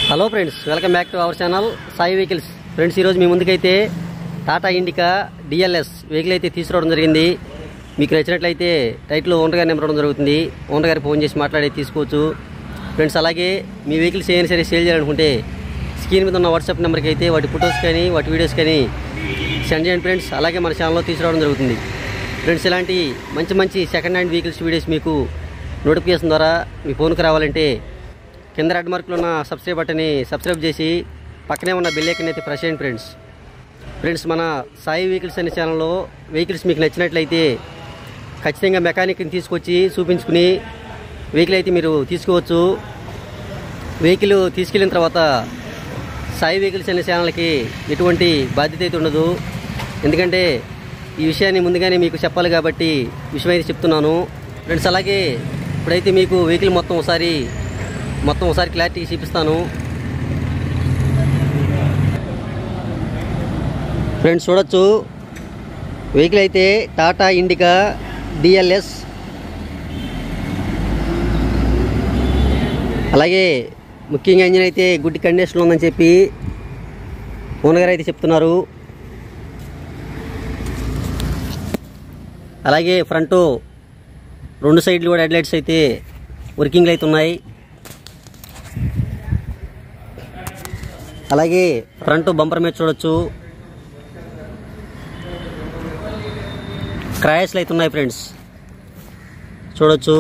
hello friends welcome back to our channel Sai vehicles friends ఈరోజు మీ ముందుకైతే టాటా ఇండికా డిఎల్ఎస్ వెహికల్ అయితే తీసుకురావడం జరిగింది మీకు నచ్చినట్లయితే టైట్లో ఓనర్ గారి నెంబర్ ఇవ్వడం జరుగుతుంది ఓనర్ గారికి ఫోన్ చేసి మాట్లాడి తీసుకోవచ్చు ఫ్రెండ్స్ అలాగే మీ వెహికల్స్ ఏమైనా సరే సేల్ చేయాలనుకుంటే స్క్రీన్ మీద ఉన్న వాట్సాప్ నెంబర్కి అయితే వాటి ఫొటోస్ కానీ వాటి వీడియోస్ కానీ సెండ్ చేయండి ఫ్రెండ్స్ అలాగే మన ఛానల్లో తీసుకురావడం జరుగుతుంది ఫ్రెండ్స్ ఇలాంటి మంచి మంచి సెకండ్ హ్యాండ్ వెహికల్స్ వీడియోస్ మీకు నోటిఫికేషన్ ద్వారా మీ ఫోన్కి రావాలంటే కింద రెడ్ మార్కులో ఉన్న సబ్స్క్రైబ్ బటన్ని సబ్స్క్రైబ్ చేసి పక్కనే ఉన్న బెల్ ఐకన్ అయితే ప్రెస్ చేయండి ఫ్రెండ్స్ ఫ్రెండ్స్ మన సాయి వెహికల్స్ అనే ఛానల్లో వెహికల్స్ మీకు నచ్చినట్లయితే ఖచ్చితంగా మెకానిక్ని తీసుకొచ్చి చూపించుకుని వెహికల్ అయితే మీరు తీసుకోవచ్చు వెహికల్ తీసుకెళ్ళిన తర్వాత సాయి వెహికల్స్ అనే ఛానల్కి ఎటువంటి బాధ్యత అయితే ఉండదు ఎందుకంటే ఈ విషయాన్ని ముందుగానే మీకు చెప్పాలి కాబట్టి విషయం అయితే చెప్తున్నాను ఫ్రెండ్స్ అలాగే ఇప్పుడైతే మీకు వెహికల్ మొత్తం ఒకసారి మొత్తం ఒకసారి క్లారిటీ చూపిస్తాను ఫ్రెండ్స్ చూడొచ్చు వెహికల్ అయితే టాటా ఇండికా డిఎల్ఎస్ అలాగే ముఖ్యంగా ఇంజిన్ అయితే గుడ్ కండిషన్లో ఉందని చెప్పి ఓనర్ గారు అయితే చెప్తున్నారు అలాగే ఫ్రంట్ రెండు సైడ్లు కూడా హెడ్లైట్స్ అయితే వర్కింగ్లో అయితే ఉన్నాయి అలాగే ఫ్రంట్ బంపర్ మీద చూడొచ్చు క్రాయస్లు అయితే ఉన్నాయి ఫ్రెండ్స్ చూడొచ్చు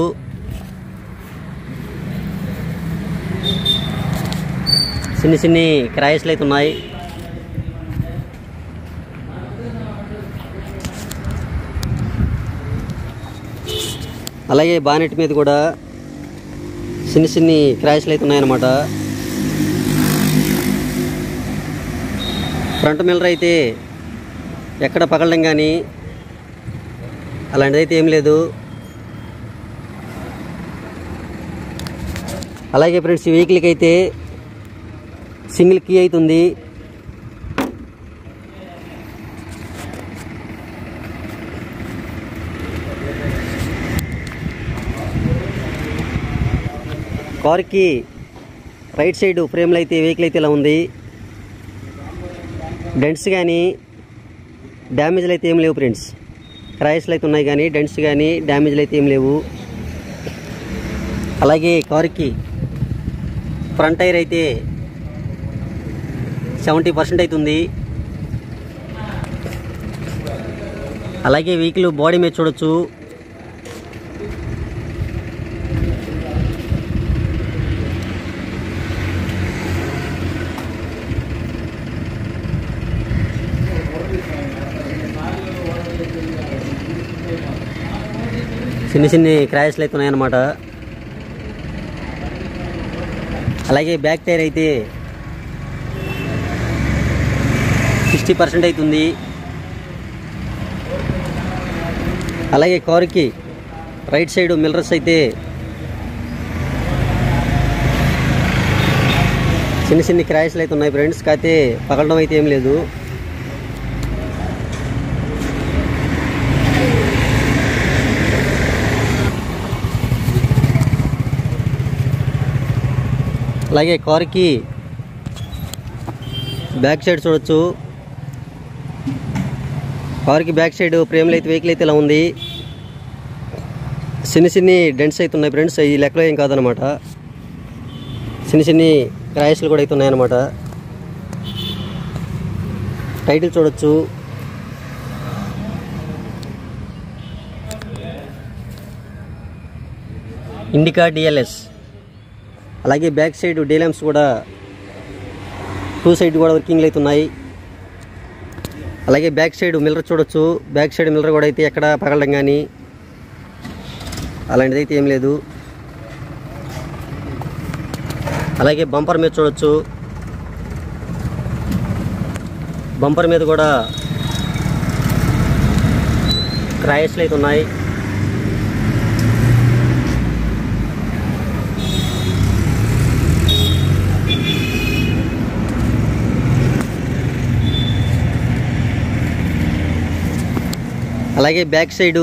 చిన్ని చిన్ని క్రాయస్లు అయితే ఉన్నాయి అలాగే బానెట్ మీద కూడా చిన్ని చిన్ని క్రాష్లు అయితే ఉన్నాయన్నమాట ఫ్రంట్ మిల్లర్ అయితే ఎక్కడ పగలడం కానీ అలాంటిదైతే ఏం లేదు అలాగే ఫ్రెండ్స్ ఈ వెహికల్కి అయితే సింగిల్ కీ అవుతుంది కార్కి రైట్ సైడ్ ఫ్రేమ్లో అయితే వెహికల్ అయితే ఇలా ఉంది డెంట్స్ కానీ డ్యామేజ్లు అయితే ఏం లేవు ఫ్రెండ్స్ క్రాయస్లు అయితే ఉన్నాయి కానీ డెంట్స్ కానీ డ్యామేజ్లు అయితే ఏం లేవు అలాగే కారుకి ఫ్రంట్ టైర్ అయితే సెవెంటీ పర్సెంట్ అవుతుంది అలాగే వెహికల్ బాడీ మీద చూడొచ్చు చిన్న చిన్ని క్రాష్లు అయితే ఉన్నాయన్నమాట అలాగే బ్యాక్ టైర్ అయితే సిక్స్టీ పర్సెంట్ అవుతుంది అలాగే కారుకి రైట్ సైడ్ మిల్లర్స్ అయితే చిన్న చిన్న క్రాష్లు అయితే ఉన్నాయి ఫ్రెండ్స్ కాకపోతే పగలడం అయితే ఏం లేదు అలాగే కారుకి బ్యాక్ సైడ్ చూడొచ్చు కారుకి బ్యాక్ సైడ్ ఫ్రేమ్లు అయితే వెహికల్ అయితే ఇలా ఉంది చిన్న చిన్ని డెంట్స్ అయితే ఉన్నాయి ఫ్రెండ్స్ ఈ లెక్కలో ఏం కాదనమాట చిన్న చిన్ని క్రాయస్లు కూడా అయితే ఉన్నాయన్నమాట టైటిల్ చూడొచ్చు ఇండికా డిఎల్ఎస్ అలాగే బ్యాక్ సైడ్ డీలమ్స్ కూడా టూ సైడ్ కూడా వర్కింగ్లు అయితే ఉన్నాయి అలాగే బ్యాక్ సైడ్ మిల్లర్ చూడొచ్చు బ్యాక్ సైడ్ మిల్లర్ కూడా అయితే ఎక్కడ పగలడం కానీ అలాంటిది అయితే ఏం లేదు అలాగే బంపర్ మీద చూడొచ్చు బంపర్ మీద కూడా క్రాయస్లు అయితే ఉన్నాయి అలాగే బ్యాక్ సైడు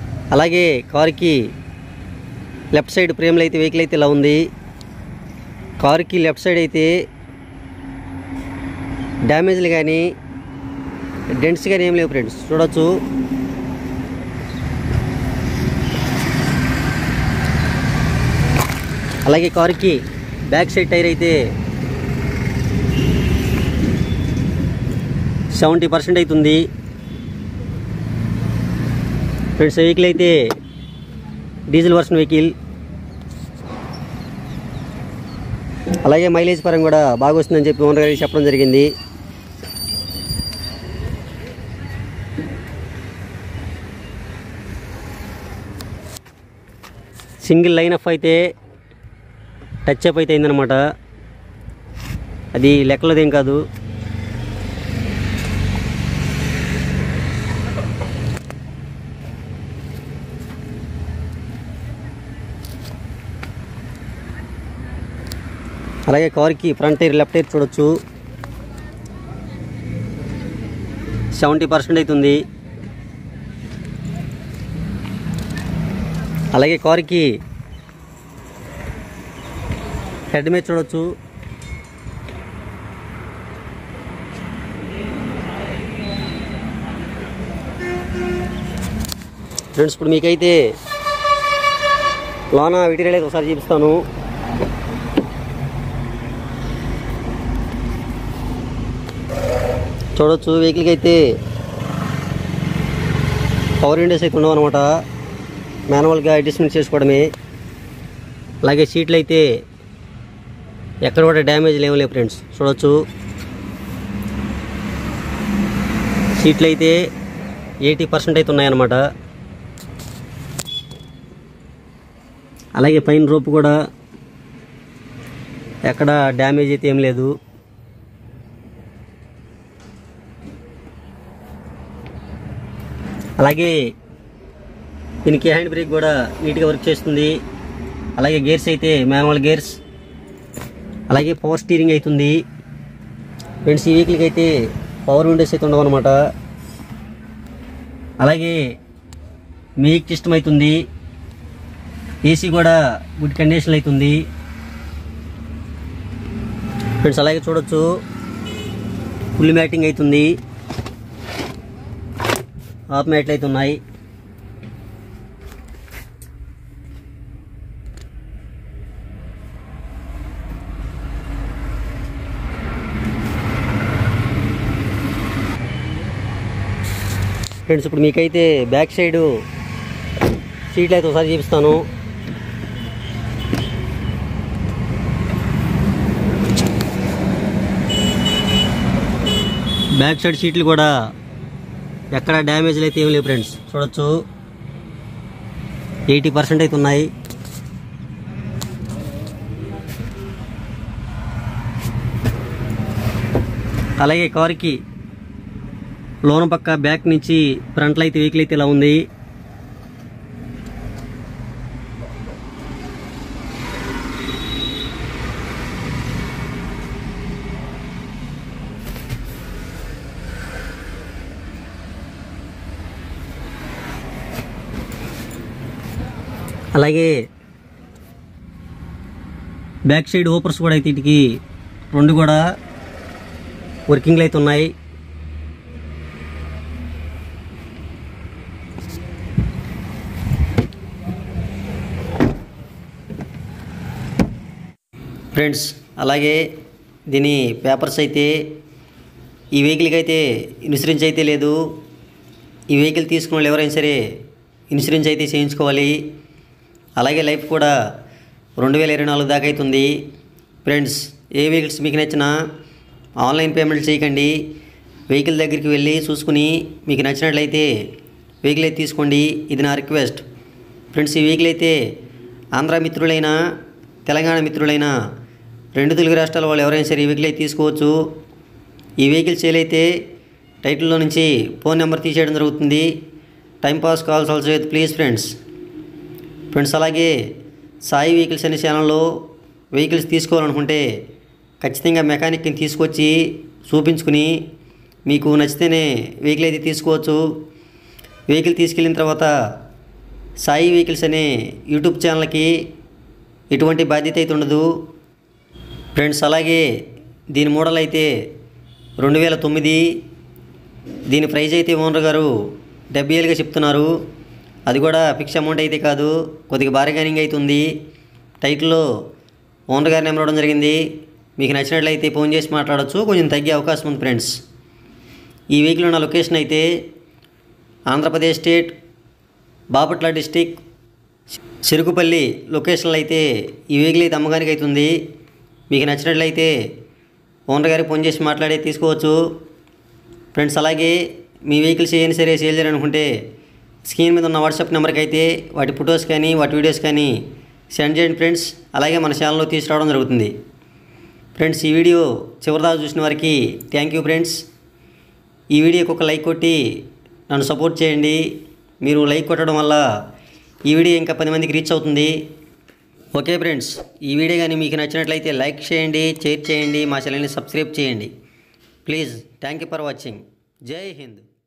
అలాగే కారుకి లెఫ్ట్ సైడ్ ఫ్రేమ్లో అయితే వెహికల్ అయితే ఇలా ఉంది కారుకి లెఫ్ట్ సైడ్ అయితే డ్యామేజ్లు కానీ డెంట్స్ కానీ ఏం లేవు ఫ్రెండ్స్ చూడొచ్చు అలాగే కారుకి బ్యాక్ సైడ్ టైర్ అయితే సెవెంటీ పర్సెంట్ అవుతుంది ఫ్రెండ్స్ వెహికల్ అయితే డీజిల్ వర్షన్ వెహికల్ అలాగే మైలేజ్ పరంగా కూడా బాగా వస్తుందని చెప్పి ఓనర్ గారికి చెప్పడం జరిగింది సింగిల్ లైన్ అప్ అయితే టచ్ అప్ అయితే అయిందనమాట అది లెక్కలదేం కాదు అలాగే కార్కి ఫ్రంట్ టైర్ లెఫ్ట్ టైర్ చూడొచ్చు సెవెంటీ పర్సెంట్ అవుతుంది అలాగే కార్కి హెడ్ మీద చూడొచ్చు ఫ్రెండ్స్ ఇప్పుడు మీకైతే లోన విటీరియల్ అయితే ఒకసారి చూపిస్తాను చూడొచ్చు వెహికల్కి అయితే పవర్ విండోస్ అయితే ఉండవు అనమాట మాన్యువల్గా అడ్జస్ట్మెంట్ చేసుకోవడమే అలాగే సీట్లు అయితే ఎక్కడ కూడా డ్యామేజ్ లేవు లేవు ఫ్రెండ్స్ చూడొచ్చు సీట్లు అయితే ఎయిటీ పర్సెంట్ అయితే ఉన్నాయన్నమాట అలాగే పైన రోప్ కూడా ఎక్కడ డ్యామేజ్ అయితే ఏం లేదు అలాగే దీనికి హ్యాండ్ బ్రేక్ కూడా నీట్గా వర్క్ చేస్తుంది అలాగే గేర్స్ అయితే మాన్యువల్ గేర్స్ అలాగే పవర్ స్టీరింగ్ అవుతుంది ఫ్రెండ్స్ ఈ వెహికల్కి అయితే పవర్ విండోస్ అయితే ఉండవు అనమాట అలాగే మ్యూజిక్ సిస్టమ్ అవుతుంది ఏసీ కూడా గుడ్ కండిషన్ అవుతుంది ఫ్రెండ్స్ అలాగే చూడొచ్చు ఫుల్ మ్యాటింగ్ అవుతుంది హాఫ్ మ్యాట్లు అయితే ఉన్నాయి ఫ్రెండ్స్ ఇప్పుడు మీకైతే బ్యాక్ సైడ్ సీట్లు అయితే ఒకసారి చూపిస్తాను బ్యాక్ సైడ్ సీట్లు కూడా ఎక్కడ డ్యామేజ్లు అయితే ఏం లేవు ఫ్రెండ్స్ చూడొచ్చు ఎయిటీ పర్సెంట్ అయితే ఉన్నాయి అలాగే కార్కి లోన పక్క బ్యాక్ నుంచి ఫ్రంట్లో అయితే వెహికల్ అయితే ఇలా ఉంది అలాగే బ్యాక్ సైడ్ ఓపర్స్ కూడా అయితే వీటికి రెండు కూడా వర్కింగ్లు అయితే ఉన్నాయి ఫ్రెండ్స్ అలాగే దీని పేపర్స్ అయితే ఈ వెహికల్కి అయితే ఇన్సూరెన్స్ అయితే లేదు ఈ వెహికల్ తీసుకున్న వాళ్ళు ఎవరైనా సరే ఇన్సూరెన్స్ అయితే చేయించుకోవాలి అలాగే లైఫ్ కూడా రెండు వేల ఇరవై నాలుగు దాకా అవుతుంది ఫ్రెండ్స్ ఏ వెహికల్స్ మీకు నచ్చినా ఆన్లైన్ పేమెంట్ చేయకండి వెహికల్ దగ్గరికి వెళ్ళి చూసుకుని మీకు నచ్చినట్లయితే వెహికల్ అయితే తీసుకోండి ఇది నా రిక్వెస్ట్ ఫ్రెండ్స్ ఈ వెహికల్ అయితే ఆంధ్ర మిత్రులైనా తెలంగాణ మిత్రులైనా రెండు తెలుగు రాష్ట్రాల వాళ్ళు ఎవరైనా సరే ఈ వెహికల్ అయితే తీసుకోవచ్చు ఈ వెహికల్ సేల్ అయితే టైటిల్లో నుంచి ఫోన్ నెంబర్ తీసేయడం జరుగుతుంది time pass calls also with please friends friends అలాగే సాయి వెహికల్స్ అనే ఛానల్లో వెహికల్స్ తీసుకోవాలనుకుంటే ఖచ్చితంగా మెకానిక్ని తీసుకొచ్చి చూపించుకుని మీకు నచ్చితేనే వెహికల్ అయితే తీసుకోవచ్చు వెహికల్ తీసుకెళ్ళిన తర్వాత సాయి వెహికల్స్ అనే యూట్యూబ్ ఛానల్కి ఎటువంటి బాధ్యత అయితే ఉండదు ఫ్రెండ్స్ అలాగే దీని మోడల్ అయితే రెండు వేల తొమ్మిది దీని ప్రైజ్ అయితే ఓనర్ గారు డెబ్బై ఏళ్ళుగా చెప్తున్నారు అది కూడా ఫిక్స్ అమౌంట్ అయితే కాదు కొద్దిగా బార్గెనింగ్ అవుతుంది టైటిల్లో ఓనర్ గారి నెంబర్ ఇవ్వడం జరిగింది మీకు నచ్చినట్లయితే ఫోన్ చేసి మాట్లాడవచ్చు కొంచెం తగ్గే అవకాశం ఉంది ఫ్రెండ్స్ ఈ వెహికల్ ఉన్న లొకేషన్ అయితే ఆంధ్రప్రదేశ్ స్టేట్ బాపట్ల డిస్టిక్ చెరుకుపల్లి లొకేషన్లో అయితే ఈ వెహికల్ అయితే అమ్మకానికి అవుతుంది మీకు నచ్చినట్లయితే ఓనర్ గారికి ఫోన్ చేసి మాట్లాడి తీసుకోవచ్చు ఫ్రెండ్స్ అలాగే మీ వెహికల్స్ ఏమైనా సరే సేల్ చేయాలనుకుంటే స్క్రీన్ మీద ఉన్న వాట్సాప్ నెంబర్కి అయితే వాటి ఫొటోస్ కానీ వాటి వీడియోస్ కానీ సెండ్ చేయండి ఫ్రెండ్స్ అలాగే మన ఛానల్లో తీసుకురావడం జరుగుతుంది ఫ్రెండ్స్ ఈ వీడియో చివరిదాకా చూసిన వారికి థ్యాంక్ యూ ఫ్రెండ్స్ ఈ వీడియోకి ఒక లైక్ కొట్టి నన్ను సపోర్ట్ చేయండి మీరు లైక్ కొట్టడం వల్ల ఈ వీడియో ఇంకా పది మందికి రీచ్ అవుతుంది ఓకే ఫ్రెండ్స్ ఈ వీడియో కానీ మీకు నచ్చినట్లయితే లైక్ చేయండి షేర్ చేయండి మా ఛానల్ని సబ్స్క్రైబ్ చేయండి please thank you for watching Jai Hind